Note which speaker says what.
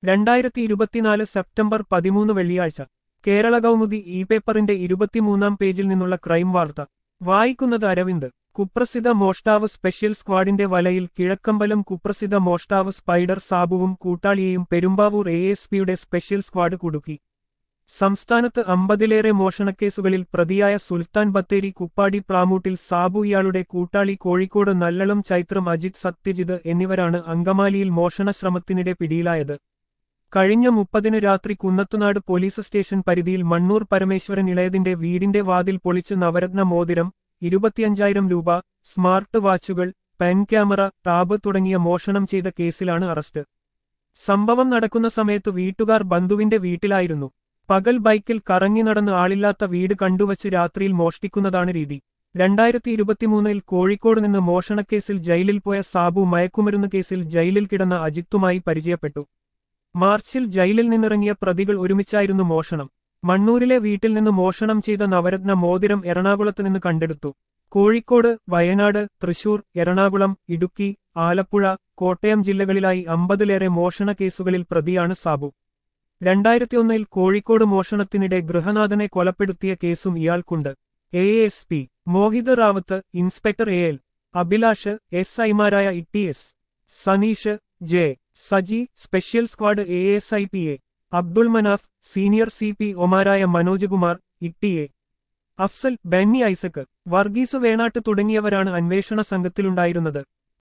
Speaker 1: രണ്ടായിരത്തി ഇരുപത്തിനാല് സെപ്റ്റംബർ പതിമൂന്ന് വെള്ളിയാഴ്ച കേരള കൗമുദി ഇ പേപ്പറിന്റെ ഇരുപത്തിമൂന്നാം പേജിൽ നിന്നുള്ള ക്രൈം വാർത്ത വായിക്കുന്നത് അരവിന്ദ് കുപ്രസിദ്ധ മോഷ്ടാവ് സ്പെഷ്യൽ സ്ക്വാഡിന്റെ വലയിൽ കിഴക്കമ്പലം കുപ്രസിദ്ധ മോഷ്ടാവ് സ്പൈഡർ സാബുവും കൂട്ടാളിയെയും പെരുമ്പാവൂർ എ എസ് പിയുടെ സ്പെഷ്യൽ സ്ക്വാഡ് കുടുക്കി സംസ്ഥാനത്ത് അമ്പതിലേറെ മോഷണക്കേസുകളിൽ പ്രതിയായ സുൽത്താൻ ബത്തേരി കുപ്പാടി പ്ലാമൂട്ടിൽ സാബു ഇയാളുടെ കൂട്ടാളി കോഴിക്കോട് നല്ലളം ചൈത്രം അജിത് സത്യജിത് എന്നിവരാണ് അങ്കമാലിയിൽ മോഷണശ്രമത്തിനിടെ പിടിയിലായത് കഴിഞ്ഞ മുപ്പതിന് രാത്രി കുന്നത്തുനാട് പോലീസ് സ്റ്റേഷൻ പരിധിയിൽ മണ്ണൂർ പരമേശ്വരൻ ഇളയതിന്റെ വീടിന്റെ വാതിൽ പൊളിച്ച് നവരത്ന മോതിരം ഇരുപത്തിയഞ്ചായിരം രൂപ സ്മാർട്ട് വാച്ചുകൾ പെൻ ക്യാമറ ടാബ് തുടങ്ങിയ മോഷണം ചെയ്ത കേസിലാണ് അറസ്റ്റ് സംഭവം നടക്കുന്ന സമയത്ത് വീട്ടുകാർ ബന്ധുവിന്റെ വീട്ടിലായിരുന്നു പകൽ ബൈക്കിൽ കറങ്ങി നടന്ന് ആളില്ലാത്ത വീട് കണ്ടുവച്ച് രാത്രിയിൽ മോഷ്ടിക്കുന്നതാണ് രീതി രണ്ടായിരത്തി ഇരുപത്തിമൂന്നിൽ കോഴിക്കോട് നിന്ന് മോഷണക്കേസിൽ ജയിലിൽ പോയ സാബു മയക്കുമരുന്ന് കേസിൽ ജയിലിൽ കിടന്ന അജിത്തുമായി പരിചയപ്പെട്ടു മാർച്ചിൽ ജയിലിൽ നിന്നിറങ്ങിയ പ്രതികൾ ഒരുമിച്ചായിരുന്നു മോഷണം മണ്ണൂരിലെ വീട്ടിൽ നിന്ന് മോഷണം ചെയ്ത നവരത്ന മോതിരം എറണാകുളത്ത് നിന്ന് കണ്ടെടുത്തു കോഴിക്കോട് വയനാട് തൃശൂർ എറണാകുളം ഇടുക്കി ആലപ്പുഴ കോട്ടയം ജില്ലകളിലായി അമ്പതിലേറെ മോഷണ കേസുകളിൽ പ്രതിയാണ് സാബു രണ്ടായിരത്തിയൊന്നിൽ കോഴിക്കോട് മോഷണത്തിനിടെ ഗൃഹനാഥനെ കൊലപ്പെടുത്തിയ കേസും ഇയാൾക്കുണ്ട് A S P Mohit Rawat inspector A L Abhilash S ഐമാരായ E S Saneesh J Saji special squad A S I P A Abdul Manaf senior C P ഒമാരായ മനോജ് കുമാർ ഇട്ടി എ അഫ്സൽ ബെന്നി ഐസക് വർഗീസ് വേണാട്ട് തുടങ്ങിയവരാണ് അന്വേഷണ സംഘത്തിലുണ്ടായിരുന്നത്